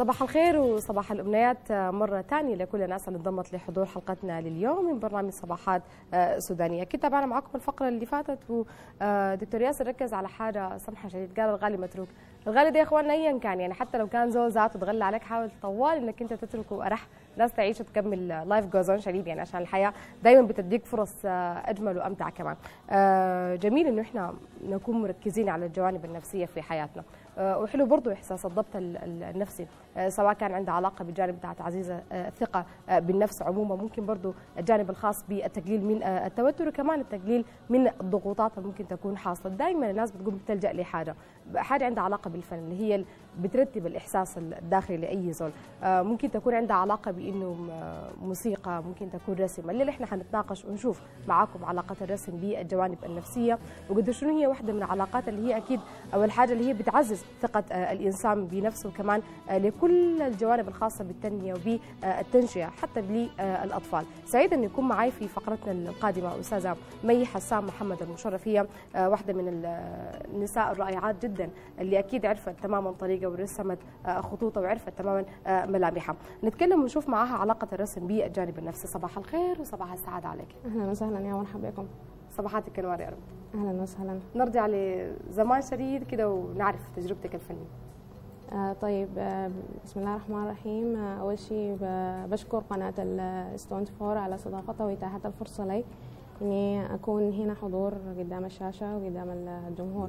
صباح الخير وصباح الأمنيات مرة ثانية لكل الناس اللي انضمت لحضور حلقتنا لليوم من برنامج صباحات سودانية كنت تابعنا معكم الفقرة اللي فاتت ودكتور ياسر ركز على حاجة سمحة شديد قال الغالي متروك الغالي ده يا اخواننا ايا كان يعني حتى لو كان زول ذاته تغلى عليك حاول طوال انك انت تتركه ارح ناس تعيش وتكمل لايف جوز اون شديد يعني عشان الحياه دائما بتديك فرص اجمل وامتع كمان جميل انه احنا نكون مركزين على الجوانب النفسيه في حياتنا وحلو برضو احساس الضبط النفسي سواء كان عنده علاقه بالجانب بتاع تعزيز الثقه بالنفس عموما ممكن برضو الجانب الخاص بالتقليل من التوتر وكمان التقليل من الضغوطات اللي ممكن تكون حاصله دائما الناس بتقوم بتلجا لحاجه حاجه عندها علاقه بالفن اللي هي بترتب الاحساس الداخلي لاي زول ممكن تكون عندها علاقه بانه موسيقى ممكن تكون رسم الليله احنا حنتناقش ونشوف معاكم علاقه الرسم بالجوانب النفسيه وقد شنو هي واحده من العلاقات اللي هي اكيد او الحاجه اللي هي بتعزز ثقه الانسان بنفسه وكمان لكل الجوانب الخاصه بالتنميه وبالتنشئه حتى للاطفال سعيد ان يكون معي في فقرتنا القادمه استاذه مي حسام محمد المشرف هي واحده من النساء الرائعات جدا اللي اكيد عرفت تماما طريقه ورسمت خطوطها وعرفت تماما ملامحها نتكلم ونشوف معاها علاقه الرسم بالجانب النفسي صباح الخير وصباح السعاده عليك اهلا وسهلا يا مرحبا بكم صباحاتك انوار يا رب اهلا وسهلا نرجع لزمان شديد كده ونعرف تجربتك الفنيه آه طيب آه بسم الله الرحمن الرحيم آه اول شيء بشكر قناه الستون فور على استضافتها واتاحه الفرصه لي اني اكون هنا حضور قدام الشاشه وقدام الجمهور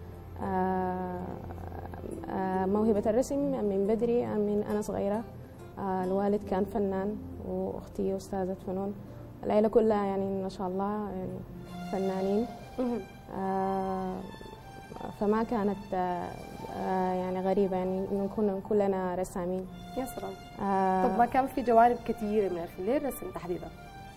موهبة الرسم من بدري من أنا صغيرة الوالد كان فنان وأختي أستاذة فنون العيلة كلها يعني ما شاء الله يعني فنانين فما كانت يعني غريبة يعني نكون كلنا رسامين يا سلام طب ما كان في جوانب كثيرة من الفن ليه الرسم تحديدا؟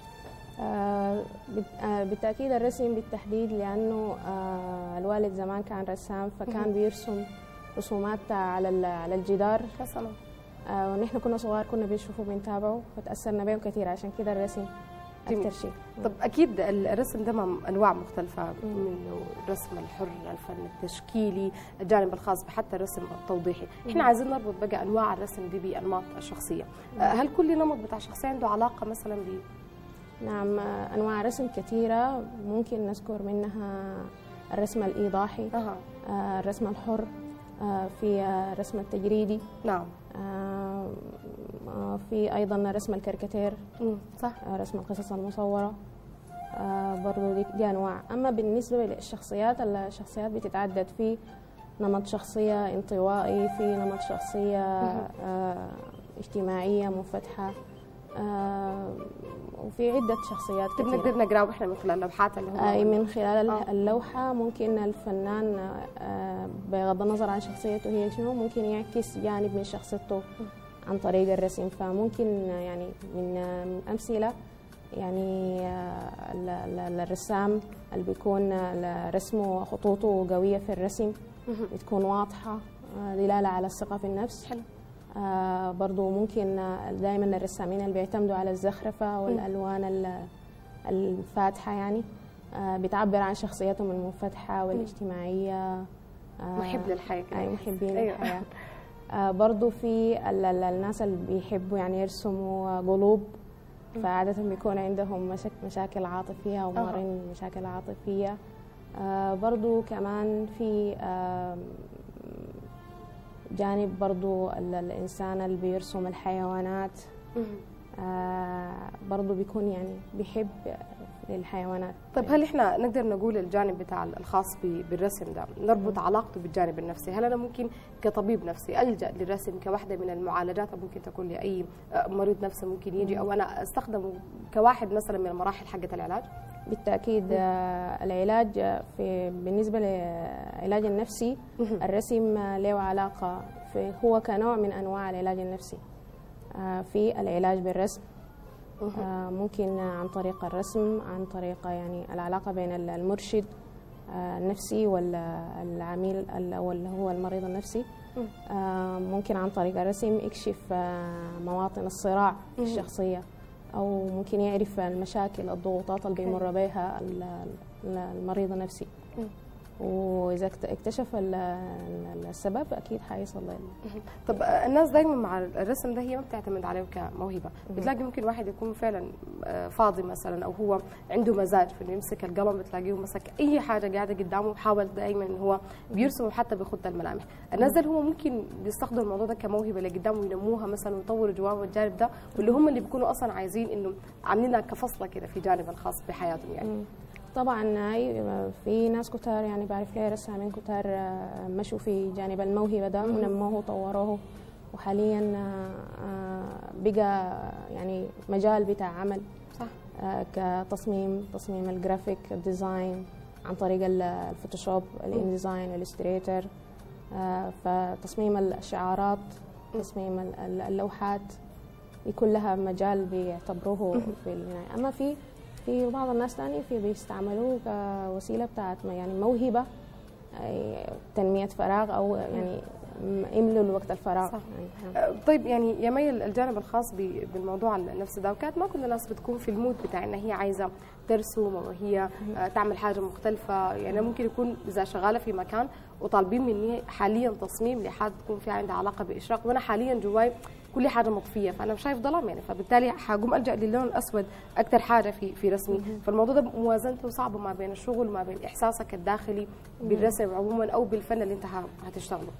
بالتأكيد الرسم بالتحديد لأنه الوالد زمان كان رسام فكان بيرسم رسومات على على الجدار يا سلام ونحن كنا صغار كنا بنشوفه بنتابعه فتأثرنا به كثير عشان كده الرسم أكثر شيء طب أكيد الرسم ده أنواع مختلفة منه الرسم الحر الفن التشكيلي الجانب الخاص حتى الرسم التوضيحي احنا عايزين نربط بقى أنواع الرسم دي بأنماط الشخصية هل كل نمط بتاع شخصية عنده علاقة مثلا ب نعم أنواع رسم كثيرة ممكن نذكر منها الرسم الإيضاحي أه. الرسم الحر في الرسم التجريدي نعم في ايضا رسم الكاريكاتير صح رسم القصص المصوره برضو دي, دي انواع اما بالنسبه للشخصيات الشخصيات بتتعدد في نمط شخصيه انطوائي في نمط شخصيه اجتماعيه منفتحه وفي عدة شخصيات كثيرة نقدر نقرأ واحنا من خلال اللوحات اللي هم من خلال آه. اللوحة ممكن الفنان بغض النظر عن شخصيته هي شنو ممكن يعكس جانب من شخصيته عن طريق الرسم فممكن يعني من أمثلة يعني الرسام اللي بيكون رسمه خطوطه قوية في الرسم بتكون واضحة دلالة على الثقة في النفس حلو آه برضو ممكن دائما الرسامين اللي بيعتمدوا على الزخرفة والألوان الفاتحة يعني آه بتعبر عن شخصيتهم المنفتحة والاجتماعية آه محب للحياة أي محبين أيوة. للحياة آه برضو في الناس اللي بيحبوا يعني يرسموا قلوب فعادة بيكون عندهم مشاكل عاطفية أو مارين مشاكل عاطفية آه برضو كمان في آه جانب برضو الإنسان اللي بيرسم الحيوانات آه برضو بيكون يعني بيحب الحيوانات طيب هل احنا نقدر نقول الجانب بتاع الخاص بالرسم ده نربط مم. علاقته بالجانب النفسي هل انا ممكن كطبيب نفسي الجا للرسم كواحده من المعالجات ممكن تكون لاي مريض نفسي ممكن يجي او انا استخدمه كواحد مثلا من المراحل حقه العلاج بالتاكيد آه العلاج في بالنسبه للعلاج النفسي الرسم له علاقه في هو كنوع من انواع العلاج النفسي آه في العلاج بالرسم آه ممكن عن طريق الرسم عن طريق يعني العلاقة بين المرشد آه النفسي والعميل أو اللي هو المريض النفسي آه ممكن عن طريق الرسم يكشف مواطن الصراع في الشخصية أو ممكن يعرف المشاكل الضغوطات اللي بيمر بها المريض النفسي واذا اكت- اكتشف ال- ال- السبب اكيد حيصل لل- طب آه، الناس دايما مع الرسم ده هي ما بتعتمد عليه كموهبه بتلاقي ممكن واحد يكون فعلا آه، فاضي مثلا او هو عنده مزاج في انه يمسك القلم بتلاقيه مسك اي حاجه قاعده قدامه بحاول دائما ان هو بيرسم حتى بيخط الملامح الناس اللي هو ممكن بيستخدموا الموضوع ده كموهبه اللي قدامه وينموها مثلا ويطوروا جواهم الجانب ده واللي هم اللي بيكونوا اصلا عايزين انه عاملينها كفصله كده في جانب الخاص بحياتهم يعني مم. طبعا هاي في ناس كتار يعني بعرف ليه رسامين كتار آه، مشوا في جانب الموهبة ده ونموه وطوروه وحاليا آه، آه، بقى يعني مجال بتاع عمل صح آه، كتصميم تصميم الجرافيك الديزاين عن طريق ال- الفوتوشوب الانديزاين الاستريتر فتصميم الشعارات تصميم ال- ال- اللوحات دي كلها مجال بيعتبروه في العناية أما في في بعض الناس تاني في بيستعملوه كوسيلة بتاعت يعني موهبة أي تنمية فراغ أو يعني م- يملوا الوقت الفراغ صح. يعني آه، طيب يعني يا مي الجانب الخاص ب- بالموضوع النفسي ده وكانت ما كل الناس بتكون في المود بتاع ان هي عايزه ترسم او هي آه، تعمل حاجه مختلفه يعني ممكن يكون اذا شغاله في مكان وطالبين مني حاليا تصميم لحد تكون في عندها علاقه باشراق وانا حاليا جواي كل حاجه مطفيه فانا مش شايف ظلام يعني فبالتالي حقوم الجا للون الاسود اكثر حاجه في في رسمي فالموضوع ده موازنته صعبه ما بين الشغل وما بين احساسك الداخلي بالرسم عموما او بالفن اللي انت ه- هتشتغله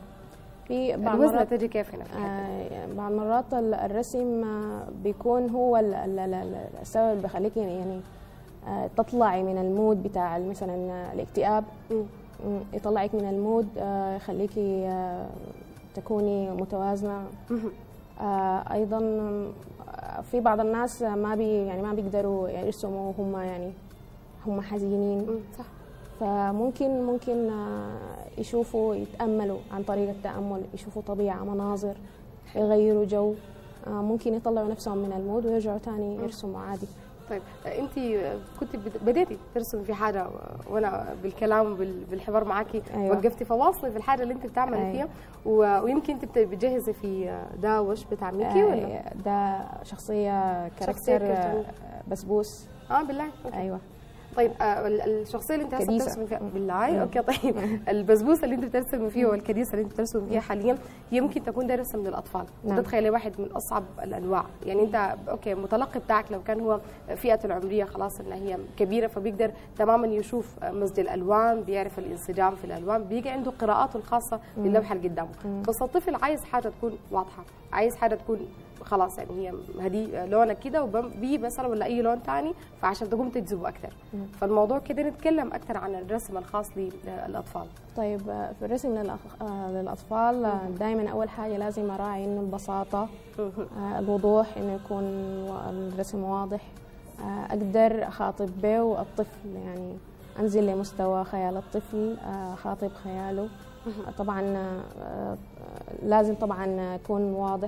في بعض الوزنه مرات تجي كيف هنا في الحتة دي؟ آه، بعض مرات ال- الرسم آه، بيكون هو ال- ال- ال- ال- السبب اللي بيخليك يعني آه، تطلعي من المود بتاع مثلا آه، الاكتئاب مم. مم، يطلعك من المود آه، يخليكي آه، تكوني متوازنة مهم. آه، أيضا آه، في بعض الناس ما بي يعني ما بيقدروا يرسموا هم يعني هم حزينين مم. صح فممكن ممكن آه، يشوفوا يتأملوا عن طريق التأمل يشوفوا طبيعة مناظر يغيروا جو آه، ممكن يطلعوا نفسهم من المود ويرجعوا تاني يرسموا عادي طيب انت كنت بد- بديتي ترسمي في حاجه وانا بالكلام وبال- بالحوار معاكي أيوة. وقفتي فواصلي في الحاجه اللي انت بتعملي أيوة. فيها و- ويمكن انت بت- بتجهزي في ده وش بتاع ميكي ولا آه، ده شخصية شخصية كاركتر كرتون. آه، بسبوس اه بالله أوكي. ايوه طيب آه ال- الشخصيه اللي انت هسه كديسة. بترسمي فيها بالله اوكي طيب البسبوسه اللي انت بترسمي فيها والكديسه اللي انت بترسمي فيها حاليا يمكن تكون ده رسم للاطفال وده نعم. تخيلي واحد من اصعب الانواع يعني انت اوكي المتلقي بتاعك لو كان هو فئته العمريه خلاص ان هي كبيره فبيقدر تماما يشوف مزج الالوان بيعرف الانسجام في الالوان بيجي عنده قراءاته الخاصه باللوحه اللي قدامه بس الطفل عايز حاجه تكون واضحه عايز حاجه تكون خلاص يعني هي هدي لونك كده وبي مثلا ولا اي لون ثاني فعشان تقوم تجذبه اكثر فالموضوع كده نتكلم اكثر عن الرسم الخاص للاطفال طيب آه، في الرسم للأخ- آه، للأطفال دائما أول حاجة لازم أراعي إنه البساطة آه، الوضوح إنه يكون وا- الرسم واضح آه، أقدر أخاطب به الطفل يعني أنزل لمستوى خيال الطفل آه، أخاطب خياله آه، طبعا آه، آه، لازم طبعا يكون واضح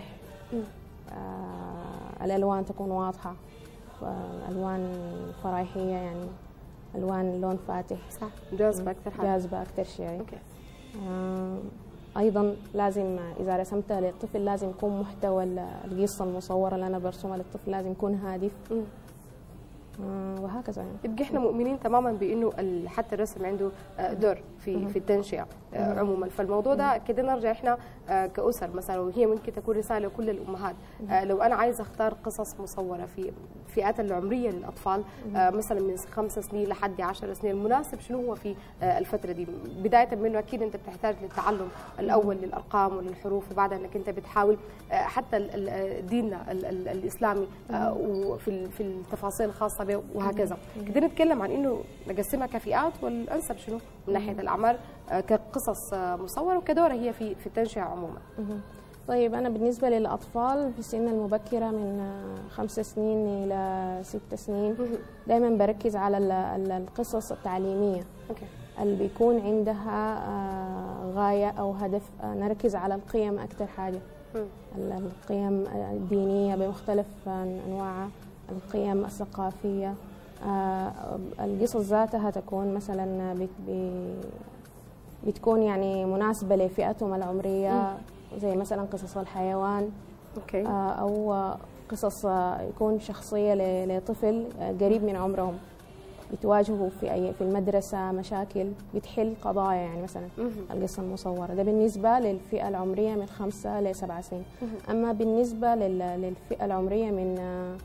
آه، الألوان تكون واضحة آه، ألوان فرايحية يعني ألوان لون فاتح صح جاذبه اكثر حاجه جاذبة أكثر شيء اوكي آه، أيضا لازم إذا رسمت للطفل لازم يكون محتوى ال- القصة المصورة اللي أنا برسمها للطفل لازم يكون هادف مم. آه، وهكذا يعني يبقى احنا مؤمنين تماما بانه ال- حتى الرسم عنده آه، دور في في التنشئه آه، عموما فالموضوع ده كده نرجع احنا آه، كاسر مثلا وهي ممكن تكون رساله لكل الامهات آه، لو انا عايزه اختار قصص مصوره في فئات العمريه للاطفال آه، مثلا من خمس سنين لحد 10 سنين المناسب شنو هو في آه، الفتره دي بدايه منه اكيد انت بتحتاج للتعلم الاول للارقام وللحروف وبعدها انك انت بتحاول آه، حتى ال- ال- ديننا ال- ال- الاسلامي آه، وفي ال- في التفاصيل الخاصه به وهكذا كده نتكلم عن انه نقسمها كفئات والانسب شنو من ناحيه الاعمار آه، كقصص آه، مصوره وكدوره هي في في التنشئه عموما مهم. طيب أنا بالنسبة للأطفال في السن المبكرة من آه، خمس سنين إلى ست سنين دائما بركز على ال- ال- القصص التعليمية اوكي اللي بيكون عندها آه، غاية أو هدف آه، نركز على القيم أكثر حاجة مم. ال- القيم الدينية بمختلف أنواعها القيم الثقافية آه، القصص ذاتها تكون مثلا بت- ب- بتكون يعني مناسبة لفئتهم العمرية زي مثلا قصص الحيوان اوكي آه، أو قصص آه، يكون شخصية ل- لطفل آه، قريب من عمرهم بتواجهه في أي في المدرسة مشاكل بتحل قضايا يعني مثلا القصة المصورة ده بالنسبة للفئة العمرية من خمسة لسبعة سنين أما بالنسبة لل- للفئة العمرية من آه،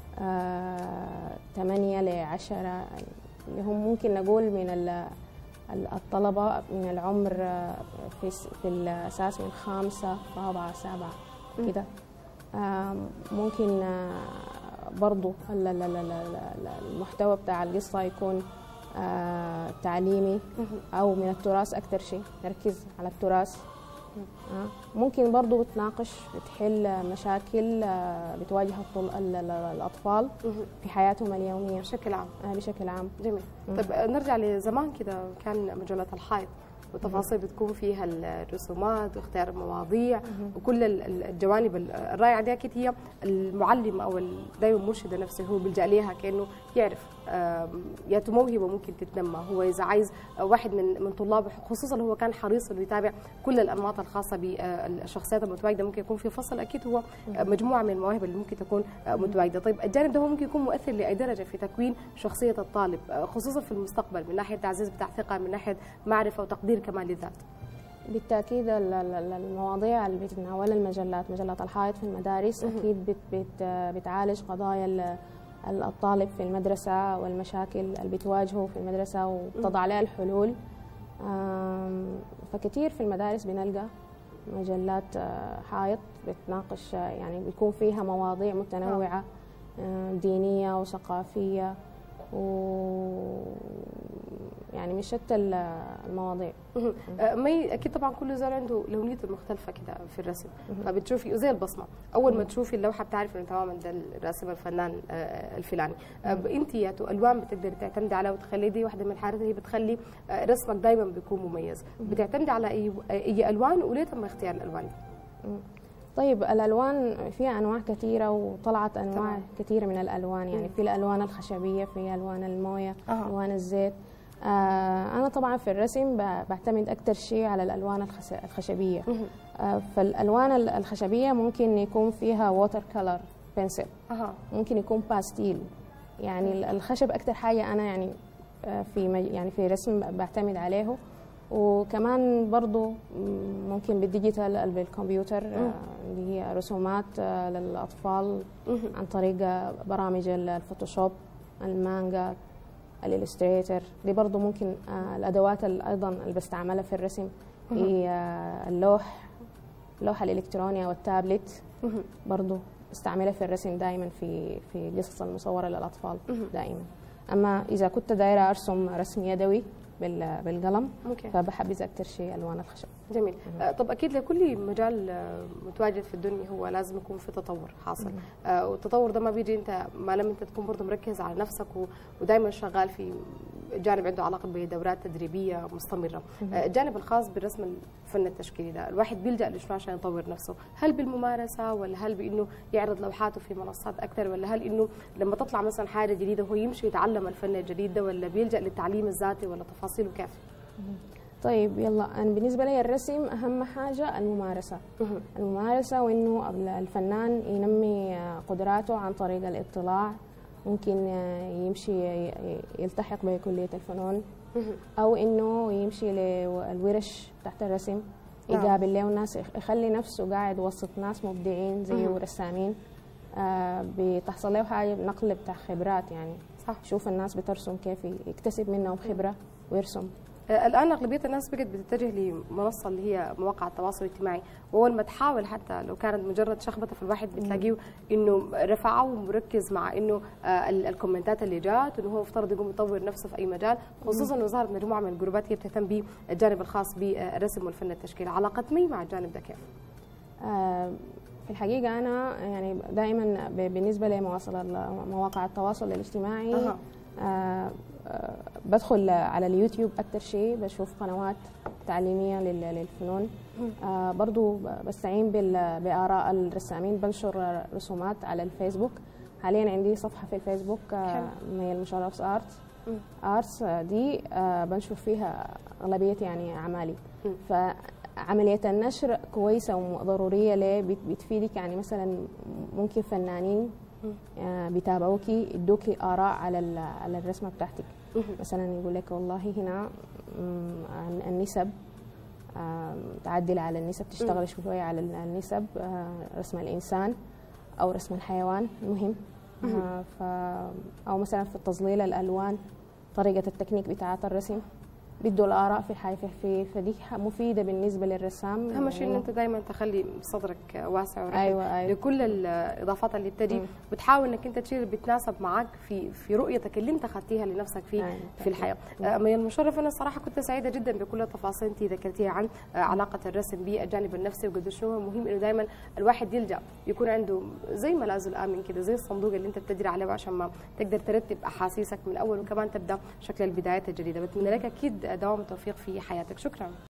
آه، ثمانية لعشرة اللي هم ممكن نقول من ال- ال- الطلبة من العمر آه، في الس- في الأساس من خامسة رابعة سابعة كده آم، ممكن آه، برضو ال- ال- ال- ال- ال- المحتوى بتاع القصة يكون آه، تعليمي أو من التراث أكتر شيء نركز على التراث آه، ممكن برضو بتناقش بتحل مشاكل آه، بتواجه الطل- ال- ال- الأطفال في حياتهم اليومية بشكل عام آه، بشكل عام جميل طيب آه، نرجع لزمان كده كان مجلة الحائط وتفاصيل بتكون فيها الرسومات واختيار المواضيع وكل ال- ال- الجوانب ال- الرائعه دي اكيد هي المعلم او ال- دايما المرشد نفسه هو بيلجا ليها كانه يعرف آم، يا موهبه ممكن تتنمى هو اذا عايز آه، واحد من من طلابه خصوصا هو كان حريص انه يتابع كل الانماط الخاصه بالشخصيات المتواجده ممكن يكون في فصل اكيد هو آه، مجموعه من المواهب اللي ممكن تكون آه، متواجده طيب الجانب ده هو ممكن يكون مؤثر لاي درجه في تكوين شخصيه الطالب آه، خصوصا في المستقبل من ناحيه تعزيز بتاع ثقه من ناحيه معرفه وتقدير كمان للذات بالتأكيد ال- ال- ال- المواضيع اللي بتتناولها المجلات مجلات الحائط في المدارس أكيد بت بت بتعالج قضايا ال- ال- الطالب في المدرسة والمشاكل اللي بتواجهه في المدرسة وتضع لها الحلول آم، فكتير في المدارس بنلقى مجلات آه، حائط بتناقش آه، يعني بيكون فيها مواضيع متنوعة آه، دينية وثقافية و يعني من شتى ال- المواضيع مهم. آه، مي اكيد طبعا كل زول عنده لونيته المختلفه كده في الرسم فبتشوفي زي البصمه اول ما تشوفي اللوحه بتعرفي انه تماما ده الراسم الفنان آه، الفلاني آه، انت يا تو الوان بتقدري تعتمدي عليها وتخلي دي واحده من الحاجات اللي هي بتخلي آه، رسمك دائما بيكون مميز بتعتمدي على اي اي الوان وليه تم اختيار الالوان طيب الالوان فيها انواع كثيره وطلعت انواع تمام. كثيره من الالوان يعني مم. في الالوان الخشبيه في الوان المويه أها. الوان الزيت آه انا طبعا في الرسم ب- بعتمد اكثر شيء على الالوان الخس- الخشبيه آه فالالوان ال- الخشبيه ممكن يكون فيها ووتر كلر بنسل اها ممكن يكون باستيل يعني ال- الخشب اكثر حاجه انا يعني آه، في مج- يعني في رسم بعتمد عليه وكمان برضو م- ممكن بالديجيتال ال- بالكمبيوتر آه، اللي هي رسومات آه، للاطفال عن طريق آه، برامج ال- الفوتوشوب المانجا الالستريتر دي برضو ممكن آه، الادوات ال- ايضا اللي بستعملها في الرسم هي آه، اللوح اللوحه الالكترونيه والتابلت برضو استعملها في الرسم دائما في في قصص المصوره للاطفال دائما اما اذا كنت دايره ارسم رسم يدوي بال- بالقلم اوكي فبحبذ اكثر شيء الوان الخشب جميل آه، طب اكيد لكل مجال آه، متواجد في الدنيا هو لازم يكون في تطور حاصل آه، والتطور ده ما بيجي انت ما لم انت تكون برضه مركز على نفسك ودائما شغال في جانب عنده علاقه بدورات تدريبيه مستمره آه، الجانب الخاص بالرسم الفن التشكيلي ده الواحد بيلجا لشنو عشان يطور نفسه هل بالممارسه ولا هل بانه يعرض لوحاته في منصات اكثر ولا هل انه لما تطلع مثلا حاجه جديده هو يمشي يتعلم الفن الجديد ده ولا بيلجا للتعليم الذاتي ولا تفاصيله كيف طيب يلا انا بالنسبه لي الرسم اهم حاجه الممارسه الممارسه وانه ال- الفنان ينمي آه، قدراته عن طريق الاطلاع ممكن آه، يمشي ي- ي- يلتحق بكليه الفنون او انه يمشي للورش تحت الرسم نعم. يقابل له ناس يخ- يخلي نفسه قاعد وسط ناس مبدعين زيه مهم. رسامين آه بتحصل له حاجه نقل بتاع خبرات يعني صح يشوف الناس بترسم كيف يكتسب منهم خبره ويرسم آه، الان اغلبيه الناس بقت بتتجه لمنصه اللي هي مواقع التواصل الاجتماعي واول ما تحاول حتى لو كانت مجرد شخبطه في الواحد بتلاقيه انه رفعه ومركز مع انه آه، ال- الكومنتات اللي جات انه هو افترض يقوم يطور نفسه في اي مجال خصوصا انه ظهرت مجموعه من الجروبات هي بتهتم بالجانب الخاص بالرسم والفن التشكيلي علاقه مي مع الجانب ده كيف؟ آه، في الحقيقة أنا يعني دائما ب- بالنسبة لمواصلة مواقع التواصل الاجتماعي أها. آه، آه، بدخل على اليوتيوب أكثر شيء بشوف قنوات تعليمية لل- للفنون آه، برضو ب- بستعين بال- بآراء الرسامين بنشر رسومات على الفيسبوك حاليا عندي صفحة في الفيسبوك آه، حلو. مي المشرفs ارت مم. ارتس دي آه، بنشر فيها أغلبية يعني أعمالي مم. فعملية النشر كويسة وضرورية ليه بت- بتفيدك يعني مثلا ممكن فنانين آه، بيتابعوكي يدوكي اراء على ال- على الرسمه بتاعتك مثلا يقول لك والله هنا مم، عن النسب آم، تعدل على النسب تشتغل شويه على ال- النسب آه، رسم الانسان او رسم الحيوان المهم آه، ف او مثلا في تظليل الالوان طريقه التكنيك بتاعه الرسم بيدوا الاراء في الحياه في- في فدي ح- مفيده بالنسبه للرسام اهم شيء ان إنه- انت دائما تخلي صدرك واسع ورحب ايوه ايوه لكل الاضافات اللي بتجي مم. وتحاول انك انت تشيل اللي بتناسب معك في في رؤيتك اللي انت خدتيها لنفسك في أيوة. في الحياه مم. آه، من المشرف انا الصراحه كنت سعيده جدا بكل التفاصيل انت ذكرتيها عن آه، علاقه الرسم بالجانب النفسي وقد شنو هو مهم انه دائما الواحد يلجا يكون عنده زي ملاذ الامن كده زي الصندوق اللي انت بتجري عليه عشان ما تقدر ترتب احاسيسك من اول وكمان تبدا شكل البدايات الجديده بتمنى لك اكيد دوام التوفيق في حياتك شكرا